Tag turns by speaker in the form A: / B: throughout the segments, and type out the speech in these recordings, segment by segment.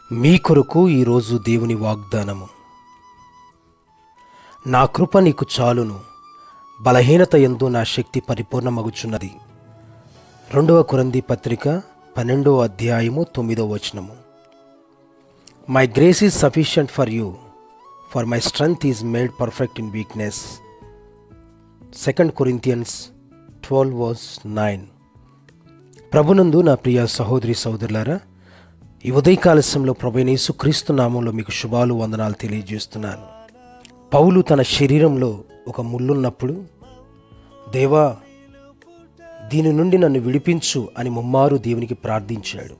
A: మీ కొరకు ఈరోజు దేవుని వాగ్దానము నా కృప నీకు చాలును బలహీనత ఎందు నా శక్తి పరిపూర్ణమగుచున్నది రెండవ కొరంది పత్రిక పన్నెండవ అధ్యాయము తొమ్మిదవ వచనము my grace is sufficient for you for my strength is made perfect in weakness second Corinthians twelve verse nine ప్రభునందు నా ప్రియ సహోదరి సహోదరులారా ఈ ఉదయకాలశంలో ప్రభునేసు క్రీస్తు నామంలో మీకు శుభాలు వందనాలు తెలియజేస్తున్నాను పౌలు తన శరీరంలో ఒక ముళ్ళున్నప్పుడు దేవా దీని నుండి నన్ను విడిపించు అని ముమ్మారు దేవునికి ప్రార్థించాడు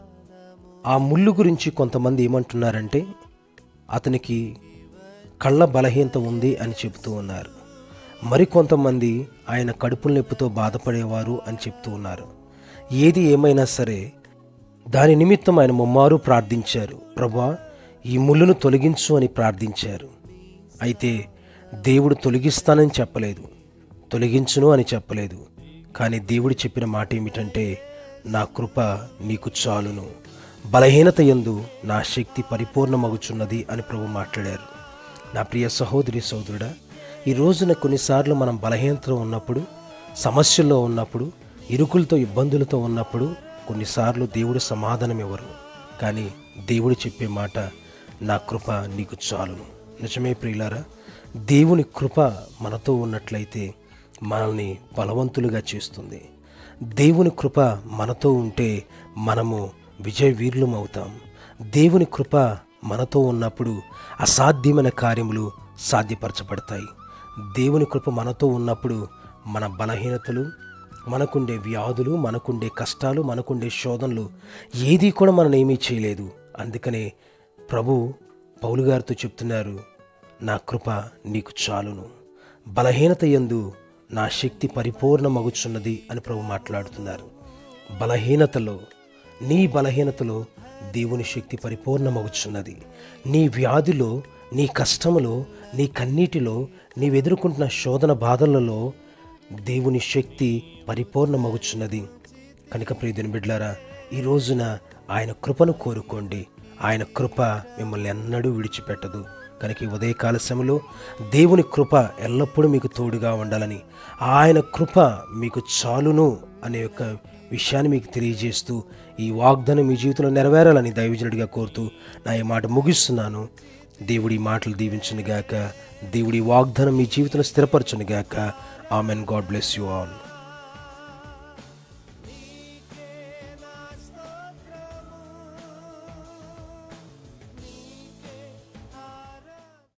A: ఆ ముళ్ళు గురించి కొంతమంది ఏమంటున్నారంటే అతనికి కళ్ళ బలహీనత ఉంది అని చెబుతూ ఉన్నారు మరికొంతమంది ఆయన కడుపు నొప్పితో బాధపడేవారు అని చెప్తూ ఉన్నారు ఏది ఏమైనా సరే దాని నిమిత్తం ఆయన ముమ్మారు ప్రార్థించారు ప్రభా ఈ ముళ్ళును తొలగించు అని ప్రార్థించారు అయితే దేవుడు తొలగిస్తానని చెప్పలేదు తొలగించును అని చెప్పలేదు కానీ దేవుడు చెప్పిన మాట ఏమిటంటే నా కృప నీకు చాలును బలహీనత ఎందు నా శక్తి పరిపూర్ణమగుచున్నది అని ప్రభు మాట్లాడారు నా ప్రియ సహోదరి సోదరుడా ఈ రోజున కొన్నిసార్లు మనం బలహీనతలో ఉన్నప్పుడు సమస్యల్లో ఉన్నప్పుడు ఇరుకులతో ఇబ్బందులతో ఉన్నప్పుడు కొన్నిసార్లు దేవుడు సమాధానం ఇవ్వరు కానీ దేవుడు చెప్పే మాట నా కృప నీకు చాలును నిజమే ప్రియులారా దేవుని కృప మనతో ఉన్నట్లయితే మనల్ని బలవంతులుగా చేస్తుంది దేవుని కృప మనతో ఉంటే మనము విజయ వీరులం అవుతాం దేవుని కృప మనతో ఉన్నప్పుడు అసాధ్యమైన కార్యములు సాధ్యపరచబడతాయి దేవుని కృప మనతో ఉన్నప్పుడు మన బలహీనతలు మనకుండే వ్యాధులు మనకుండే కష్టాలు మనకుండే శోధనలు ఏది కూడా మనం ఏమీ చేయలేదు అందుకనే ప్రభు పౌలు గారితో చెప్తున్నారు నా కృప నీకు చాలును బలహీనత ఎందు నా శక్తి పరిపూర్ణమగుచున్నది అని ప్రభు మాట్లాడుతున్నారు బలహీనతలో నీ బలహీనతలో దేవుని శక్తి పరిపూర్ణమగుచున్నది నీ వ్యాధిలో నీ కష్టములో నీ కన్నీటిలో నీవెదుర్కొంటున్న శోధన బాధలలో దేవుని శక్తి పరిపూర్ణమగుచున్నది కనుక ప్రియదిన బిడ్లారా ఈ రోజున ఆయన కృపను కోరుకోండి ఆయన కృప మిమ్మల్ని ఎన్నడూ విడిచిపెట్టదు కనుక ఈ ఉదయకాల సమయంలో దేవుని కృప ఎల్లప్పుడూ మీకు తోడుగా ఉండాలని ఆయన కృప మీకు చాలును అనే యొక్క విషయాన్ని మీకు తెలియజేస్తూ ఈ వాగ్దానం మీ జీవితంలో నెరవేరాలని దైవజనుడిగా కోరుతూ నా ఈ మాట ముగిస్తున్నాను దేవుడి మాటలు దీవించును గాక దేవుడి వాగ్దానం మీ జీవితంలో స్థిరపరచును గాక amen God bless you all